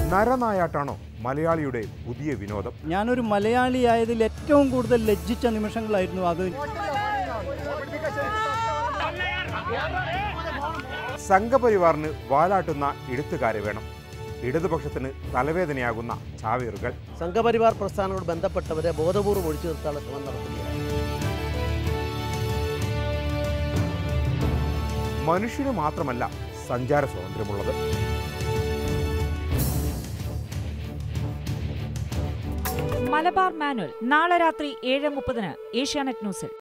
നരനായാട്ടാണോ മലയാളിയുടെ പുതിയ വിനോദം ഞാനൊരു മലയാളിയായതിൽ ഏറ്റവും കൂടുതൽ ലജ്ജിച്ച നിമിഷങ്ങളായിരുന്നു അത് സംഘപരിവാറിന് വാലാട്ടുന്ന എഴുത്തുകാരെ വേണം ഇടതുപക്ഷത്തിന് തലവേദനയാകുന്ന ചാവേറുകൾ സംഘപരിവാർ പ്രസ്ഥാനങ്ങളോട് ബന്ധപ്പെട്ടവരെ ബോധപൂർവ്വം ഒഴിച്ചു നിർത്താനുള്ള ശ്രമം നടത്തുകയാണ് മനുഷ്യന് മാത്രമല്ല സഞ്ചാര സ്വാതന്ത്ര്യമുള്ളത് മലബാർ മാനുവൽ നാളെ രാത്രി ഏഴ് മുപ്പതിന് ഏഷ്യാനെറ്റ് ന്യൂസിൽ